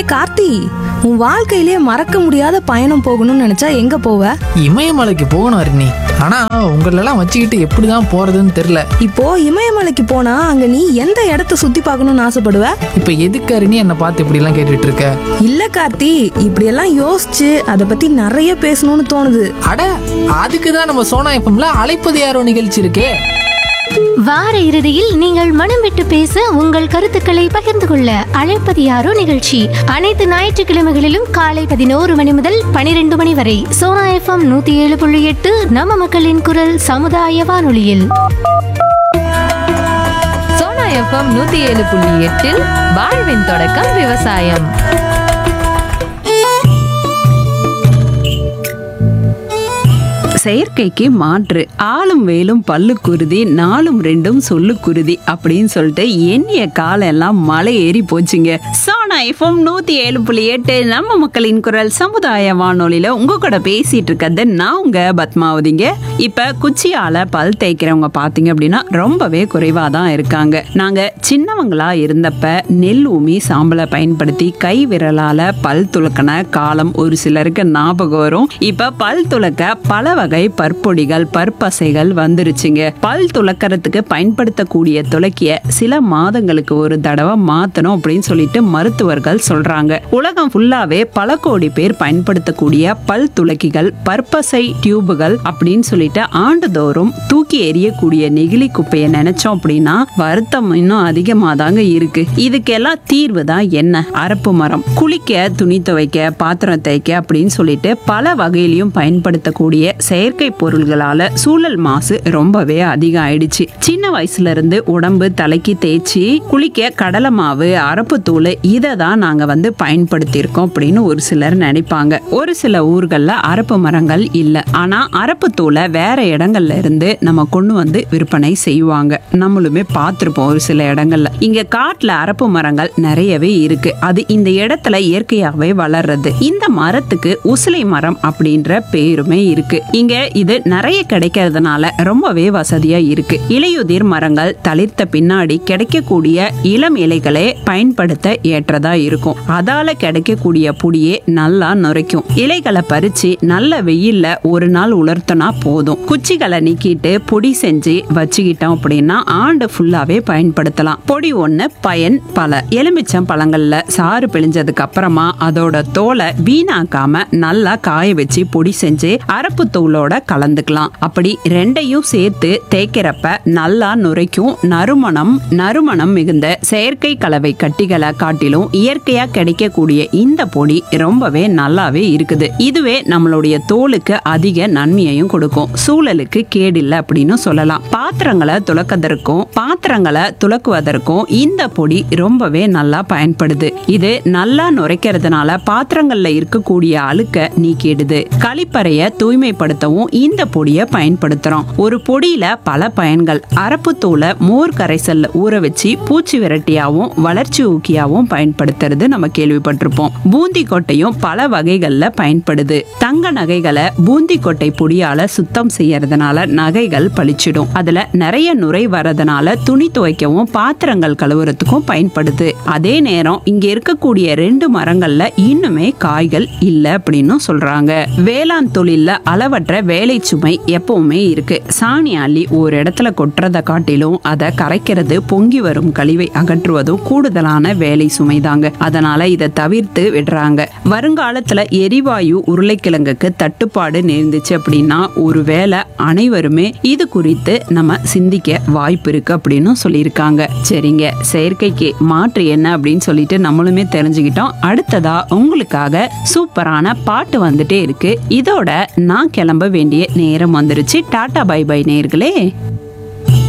ஏ கார்த்தி உன் வாழ்க்கையிலே மறக்க முடியாத பயணம் போகணும்னு நினைச்சா எங்க போவ இமயமலைக்கு போகணும் அருணி ஆனா உங்களெல்லாம் வச்சுக்கிட்டு எப்படிதான் போறதுன்னு தெரியல இப்போ இமயமலைக்கு போனா அங்க நீ எந்த இடத்த சுத்தி பார்க்கணும்னு ஆசைப்படுவ இப்ப எதுக்கு அருணி என்னை பார்த்து இப்படி எல்லாம் கேட்டுட்டு இருக்க இல்ல கார்த்தி இப்படியெல்லாம் யோசிச்சு அதை பத்தி நிறைய பேசணும்னு தோணுது அட அதுக்கு தான் நம்ம சோனா எஃப்எம்ல அழைப்பது யாரோ நிகழ்ச்சி இருக்கே வார இறுதியில் நீங்கள் மனம் விட்டு பேச உங்கள் கருத்துக்களை பகிர்ந்து கொள்ள அழைப்பது யாரோ நிகழ்ச்சி அனைத்து ஞாயிற்றுக்கிழமைகளிலும் காலை பதினோரு மணி முதல் பனிரெண்டு மணி வரை சோனா எஃப்எம் நூத்தி ஏழு புள்ளி எட்டு நம்ம மக்களின் குரல் சமுதாய வானொலியில் சோனா எஃப்எம் நூத்தி ஏழு புள்ளி எட்டில் வாழ்வின் தொடக்கம் விவசாயம் செயற்கைக்கு மாற்று ஆளும் வேலும் பல்லு குருதி நாளும் ரெண்டும் சொல்லு குருதி அப்படின்னு சொல்லிட்டு எண்ணிய காலம் எல்லாம் மலை ஏறி போச்சுங்க சோனா எஃப்எம் நூத்தி ஏழு புள்ளி எட்டு நம்ம மக்களின் குரல் சமுதாய வானொலியில உங்க கூட பேசிட்டு இருக்கிறது நான் உங்க பத்மாவதிங்க இப்ப குச்சியால பல் தேய்க்கிறவங்க பாத்தீங்க அப்படின்னா ரொம்பவே குறைவா தான் இருக்காங்க நாங்க சின்னவங்களா இருந்தப்ப நெல் ஊமி சாம்பலை பயன்படுத்தி கை விரலால பல் துலக்கின காலம் ஒரு சிலருக்கு ஞாபகம் வரும் இப்ப பல் துலக்க பல வகை பற்பொடிகள் பற்பசைகள் வந்துருச்சுங்க பல் துலக்கறதுக்கு பயன்படுத்தக்கூடிய துலக்கிய சில மாதங்களுக்கு ஒரு தடவை மாத்தணும் அப்படின்னு சொல்லிட்டு மருத்துவர்கள் சொல்றாங்க உலகம் ஃபுல்லாவே பல கோடி பேர் பயன்படுத்தக்கூடிய பல் துலக்கிகள் பற்பசை டியூபுகள் அப்படின்னு சொல்லிட்டு ஆண்டுதோறும் தூக்கி எறியக்கூடிய நெகிழி குப்பையை நினைச்சோம் அப்படின்னா வருத்தம் இன்னும் அதிகமாக தாங்க இருக்கு இதுக்கெல்லாம் தீர்வு தான் என்ன அரப்பு மரம் குளிக்க துணி துவைக்க பாத்திரம் தேய்க்க அப்படின்னு சொல்லிட்டு பல வகையிலையும் பயன்படுத்தக்கூடிய செயற்கை பொருள்களால சூழல் மாசு ரொம்பவே அதிகம் ஆயிடுச்சு சின்ன வயசுல இருந்து உடம்பு தலைக்கு தேய்ச்சி குளிக்க கடலை மாவு அரப்பு தூள் இதை தான் நாங்க வந்து பயன்படுத்தி இருக்கோம் அப்படின்னு ஒரு சிலர் நினைப்பாங்க ஒரு சில ஊர்கள்ல அரப்பு மரங்கள் இல்ல ஆனா அரப்பு தூளை வேற இடங்கள்ல இருந்து நம்ம கொண்டு வந்து விற்பனை செய்வாங்க நம்மளுமே பார்த்திருப்போம் ஒரு சில இடங்கள்ல இங்க காட்டுல அரப்பு மரங்கள் நிறையவே இருக்கு அது இந்த இடத்துல இயற்கையாகவே வளர்றது இந்த மரத்துக்கு உசிலை மரம் அப்படின்ற பேருமே இருக்கு இங்க இது நிறைய கிடைக்கிறதுனால ரொம்பவே வசதியா இருக்கு இலையுதிர் மரங்கள் தளிர்த்த பின்னாடி கிடைக்கக்கூடிய இளம் இலைகளை பயன்படுத்த ஏற்றதா இருக்கும் அதால கிடைக்கக்கூடிய புடியே நல்லா நுரைக்கும் இலைகளை பறிச்சு நல்ல வெயில்ல ஒரு நாள் உலர்த்தினா போதும் குச்சிகளை நீக்கிட்டு பொடி செஞ்சு வச்சுக்கிட்டோம் அப்படின்னா ஆண்டு ஃபுல்லாவே பயன்படுத்தலாம் பொடி ஒண்ணு பயன் பல எலுமிச்சம் பழங்கள்ல சாறு பிழிஞ்சதுக்கு அப்புறமா அதோட தோலை வீணாக்காம நல்லா காய வச்சு பொடி செஞ்சு அரப்பு தூளோட கலந்துக்கலாம் அப்படி ரெண்டையும் சேர்த்து தேய்க்கிறப்ப நல்லா நுரைக்கும் நறுமணம் நறுமணம் மிகுந்த செயற்கை கலவை கட்டிகளை காட்டிலும் இயற்கையா கிடைக்கக்கூடிய இந்த பொடி ரொம்பவே நல்லாவே இருக்குது இதுவே நம்மளுடைய தோலுக்கு அதிக நன்மையையும் கொடுக்கும் சூழலுக்கு கேடில்லை அப்படின்னு சொல்லலாம் பாத்திரங்களை துலக்கதற்கும் பாத்திரங்களை துலக்குவதற்கும் இந்த பொடி ரொம்பவே நல்லா பயன்படுது இது நல்லா நுரைக்கிறதுனால பாத்திரங்கள்ல இருக்கக்கூடிய அழுக்க நீக்கிடுது கழிப்பறைய தூய்மைப்படுத்தவும் இந்த பொடியை பயன்படுத்துறோம் ஒரு பொடியில பல பயன்கள் அரப்பு தூளை மோர் கரைசல்ல ஊற வச்சு பூச்சி விரட்டியாவும் வளர்ச்சி ஊக்கியாவும் பயன்படுத்துறது நம்ம கேள்விப்பட்டிருப்போம் பூந்தி கொட்டையும் பல வகைகள்ல பயன்படுது தங்க நகைகளை பூந்தி கொட்டை பொடியால சுத்தம் செய்யறதுனால நகைகள் பளிச்சிடும் அதுல நிறைய நுரை வரதுனால துணி துவைக்கவும் பாத்திரங்கள் கழுவுறதுக்கும் பயன்படுது அதே நேரம் இங்க இருக்கக்கூடிய ரெண்டு மரங்கள்ல இன்னுமே காய்கள் இல்ல அப்படின்னு சொல்றாங்க வேளாண் தொழில்ல அளவற்ற வேலை சுமை எப்பவுமே இருக்கு சாணி அள்ளி ஒரு இடத்துல கொட்டுறத காட்டிலும் அதை கரைக்கிறது பொங்கி வரும் கழிவை அகற்றுவதும் கூடுதலான வேலை சுமைதாங்க அதனால இதை தவிர்த்து விடுறாங்க வருங்காலத்துல எரிவாயு உருளைக்கிழங்குக்கு தட்டுப்பாடு நேர்ந்துச்சு அப்படின்னா ஒருவேளை அனைவருமே இது குறித்து நம்ம சிந்திக்க வாய்ப்பு இருக்கு அப்படின்னு சொல்லியிருக்காங்க சரிங்க செயற்கைக்கு மாற்று என்ன அப்படின்னு சொல்லிட்டு நம்மளுமே தெரிஞ்சுக்கிட்டோம் அடுத்ததா உங்களுக்காக சூப்பரான பாட்டு வந்துட்டே இருக்கு இதோட நான் கிளம்ப வேண்டிய நேரம் வந்துருச்சு டாடா பை பை நேர்களே